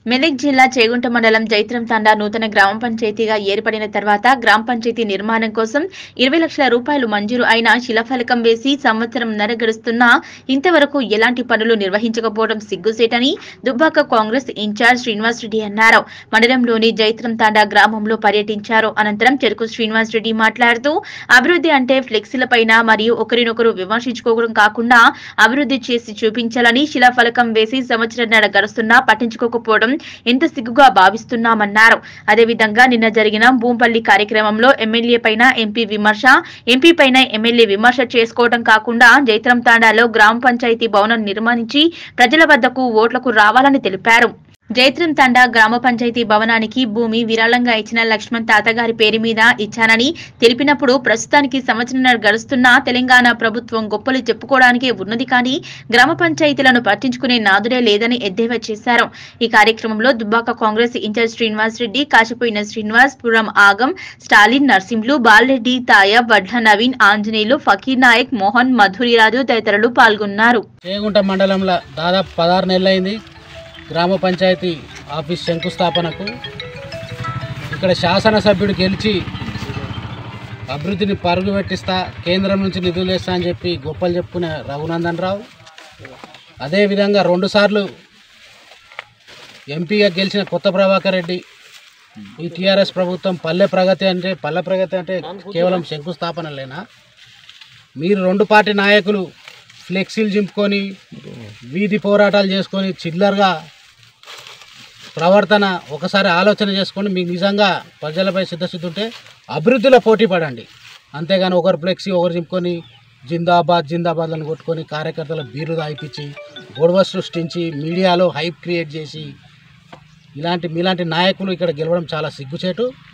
మెదక్ జిల్లా చేగుంట మండలం జైత్రం తండా నూతన గ్రామ పంచాయతీగా ఏర్పడిన తర్వాత గ్రామ పంచాయతీ నిర్మాణం కోసం ఇరవై లక్షల రూపాయలు మంజూరు అయిన శిలాఫలకం వేసి సంవత్సరం గడుస్తున్నా ఇంతవరకు ఎలాంటి పనులు నిర్వహించకపోవడం సిగ్గుసేటని దుబ్బాక కాంగ్రెస్ ఇన్ఛార్జ్ శ్రీనివాస్ రెడ్డి అన్నారు మండలంలోని జైత్రం తాండా గ్రామంలో పర్యటించారు అనంతరం చెరుకు శ్రీనివాస్ రెడ్డి మాట్లాడుతూ అభివృద్ధి అంటే ఫ్లెక్సీలపైన మరియు ఒకరినొకరు విమర్శించుకోవడం కాకుండా అభివృద్ధి చేసి చూపించాలని శిలాఫలకం వేసి సంవత్సరం గడుస్తున్నా పట్టించుకోకపోవడం ఎంత సిగ్గుగా భావిస్తున్నామన్నారు అదేవిధంగా నిన్న జరిగిన భూంపల్లి కార్యక్రమంలో ఎమ్మెల్యే పైన ఎంపీ విమర్శ ఎంపీ పైన ఎమ్మెల్యే విమర్శ చేసుకోవడం కాకుండా జైత్రం తాండాలో గ్రామ పంచాయతీ భవనం నిర్మించి ప్రజల వద్దకు ఓట్లకు రావాలని తెలిపారు జైత్రం తండా గ్రామ పంచాయతీ భవనానికి భూమి విరాళంగా ఇచ్చిన లక్ష్మణ్ తాతగారి పేరు మీద ఇచ్చానని తెలిపినప్పుడు ప్రస్తుతానికి సంవత్సరం గడుస్తున్నా తెలంగాణ ప్రభుత్వం గొప్పలు చెప్పుకోవడానికే ఉన్నది కానీ గ్రామ పంచాయతీలను పట్టించుకునే నాదుడే లేదని ఎద్దేవా చేశారు ఈ కార్యక్రమంలో దుబ్బాక కాంగ్రెస్ ఇన్ఛార్జ్ శ్రీనివాస్ రెడ్డి కాశపోయిన శ్రీనివాస్ పురం ఆగం స్టాలిన్ నర్సింహులు బాలరెడ్డి తాయ వడ్ల నవీన్ ఆంజనేయులు ఫకీర్ నాయక్ మోహన్ మధురిరాజు తదితరులు పాల్గొన్నారు చేగుంట మండలంలో దాదాపు పదహారు నెలలైంది గ్రామ పంచాయతీ ఆఫీస్ శంకుస్థాపనకు ఇక్కడ శాసనసభ్యుడు గెలిచి అభివృద్ధిని పరుగు పెట్టిస్తా కేంద్రం నుంచి నిధులు వేస్తా అని చెప్పి గొప్పలు చెప్పుకునే రఘునందన్ రావు అదేవిధంగా రెండుసార్లు ఎంపీగా గెలిచిన కొత్త ప్రభాకర్ రెడ్డి ఈ టీఆర్ఎస్ ప్రభుత్వం పల్లె ప్రగతి అంటే పల్లె ప్రగతి అంటే కేవలం శంకుస్థాపనలేనా మీరు రెండు పార్టీ నాయకులు ఫ్లెక్సీలు చింపుకొని వీధి పోరాటాలు చేసుకొని చిల్లరగా ప్రవర్తన ఒకసారి ఆలోచన చేసుకొని మీకు నిజంగా ప్రజలపై సిద్ధశుద్ధి ఉంటే అభివృద్ధిలో పోటీ పడండి అంతేగాని ఒకరు ఫ్లెక్సీ ఒకరు చింపుకొని జిందాబాద్ జిందాబాద్లను కొట్టుకొని కార్యకర్తల బీర్లు దాయిపించి గొడవ సృష్టించి మీడియాలో హైప్ క్రియేట్ చేసి ఇలాంటి మీలాంటి నాయకులు ఇక్కడ గెలవడం చాలా సిగ్గుచేటు